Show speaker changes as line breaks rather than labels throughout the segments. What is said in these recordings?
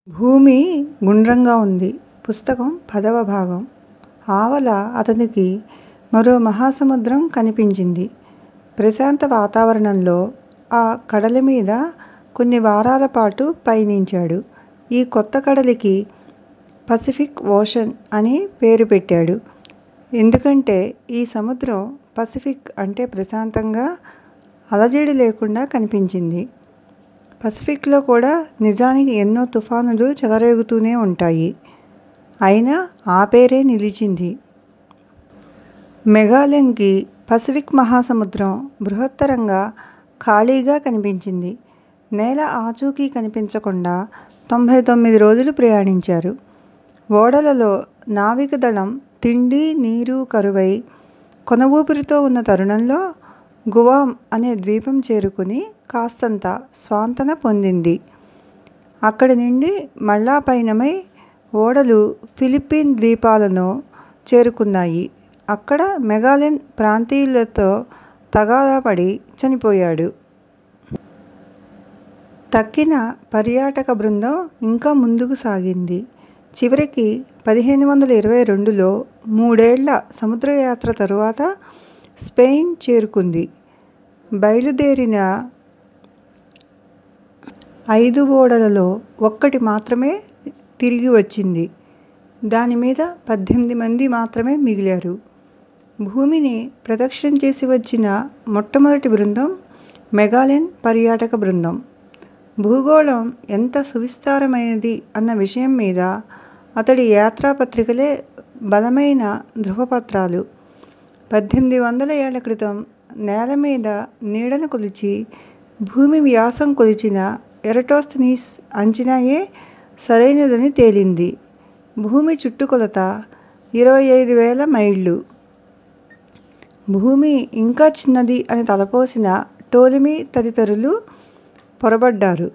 భూమి గుండ్రంగా ఉంది. పుస్తకం పదవ భాగం. ఆవల అతనికి మరో మహాసముద్రం కనిపించింది. ప్రశాంత వాతావరణంలో ఆ కడలిమీద కొన్ని వారాలపాటు పయనించాడు. ఈ కొత్త కడలికి పసిఫిక్ ఓషన్ అని పేరు పెట్టాడు. ఎందుకంటే ఈ సముద్రం పసిఫిక్ అంటే ప్రశాంతంగా, అలజడి లేకుండా కనిపించింది. పసిఫిక్ లో కూడా నిజానికి ఎన్నో తుఫానులు చెలరేగుతూనే ఉంటాయి. అయినా ఆ పేరే నిలిచింది. మెగాలెన్ కి పసిఫిక్ మహాసముద్రం బృహత్తరంగా, ఖాళీగా కనిపించింది. నేల ఆచూకీ కనిపించకుండా తొంభై తొమ్మిది రోజులు ప్రయాణించారు. ఓడలలో నావికాదళం తిండి, నీరు కరువై కొనఊపిరితో ఉన్న తరుణంలో గువామ్ అనే ద్వీపం చేరుకుని కాస్తంత స్వాంతన పొందింది. అక్కడి నుండి మళ్ళా పయనమై ఓడలు ఫిలిప్పీన్ ద్వీపాలను చేరుకున్నాయి. అక్కడ మెగాలెన్ ప్రాంతీయులతో తగాదాపడి చనిపోయాడు. తక్కిన పర్యాటక బృందం ఇంకా ముందుకు సాగింది. చివరికి పదిహేను వందల ఇరవై రెండులో మూడేళ్ళ సముద్రయాత్ర తరువాత స్పెయిన్ చేరుకుంది. బయలుదేరిన అయిదు ఓడలలో ఒక్కటి మాత్రమే తిరిగి వచ్చింది. దానిమీద పద్దెనిమిది మంది మాత్రమే మిగిలారు. భూమిని ప్రదక్షిణం చేసి వచ్చిన మొట్టమొదటి బృందం మెగాలెన్ పర్యాటక బృందం. భూగోళం ఎంత సువిస్తారమైనది అన్న విషయం మీద అతడి యాత్రా పత్రికలే బలమైన ధృవపత్రాలు. పద్దెనిమిది వందల ఏళ్ళ క్రితం నేలమీద నీడను కొలిచి, భూమి వ్యాసం కొలిచిన ఎరటోస్తెనీస్ అంచనాయే సరైనదని తేలింది. భూమి చుట్టుకొలత ఇరవై అయిదు వేల మైళ్ళు. భూమి ఇంకా చిన్నది అని తలపోసిన టోలెమీ తదితరులు పొరబడ్డారు.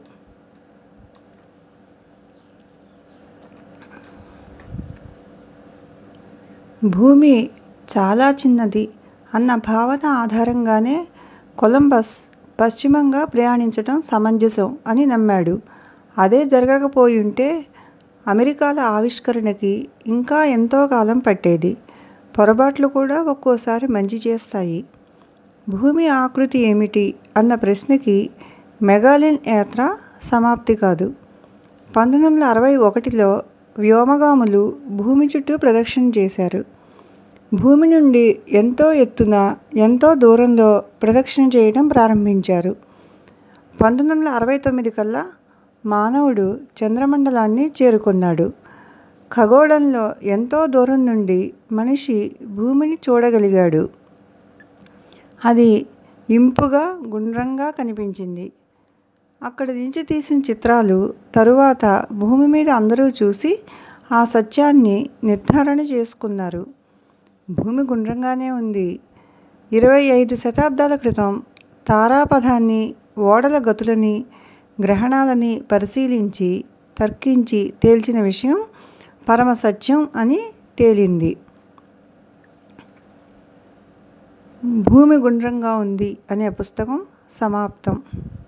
భూమి చాలా చిన్నది అన్న భావన ఆధారంగానే కొలంబస్ పశ్చిమంగా ప్రయాణించటం సమంజసం అని నమ్మాడు. అదే జరగకపోయుంటే అమెరికాల ఆవిష్కరణకి ఇంకా ఎంతో కాలం పట్టేది. పొరబాట్లు కూడా ఒక్కోసారి మంచి చేస్తాయి. భూమి ఆకృతి ఏమిటి అన్న ప్రశ్నకి మెగాలెన్ యాత్ర సమాప్తి కాదు. పంతొమ్మిది వందల అరవై ఒకటిలో వ్యోమగాములు భూమి చుట్టూ ప్రదక్షిణ చేశారు. భూమి నుండి ఎంతో ఎత్తున, ఎంతో దూరంలో ప్రదక్షిణ చేయటం ప్రారంభించారు. పంతొమ్మిది వందల అరవై తొమ్మిది కల్లా మానవుడు చంద్రమండలాన్ని చేరుకొన్నాడు. ఖగోళంలో ఎంతో దూరం నుండి మనిషి భూమిని చూడగలిగాడు. అది ఇంపుగా, గుండ్రంగా కనిపించింది. అక్కడి నుంచి తీసిన చిత్రాలు తరువాత భూమి మీద అందరూ చూసి ఆ సత్యాన్ని నిర్ధారణ చేసుకున్నారు. భూమి గుండ్రంగానే ఉంది. ఇరవై అయిదు శతాబ్దాల క్రితం తారాపథాన్ని, ఓడల గతులని, గ్రహణాలని పరిశీలించి, తర్కించి తేల్చిన విషయం పరమ సత్యం అని తేలింది. భూమి గుండ్రంగా ఉంది అనే పుస్తకం సమాప్తం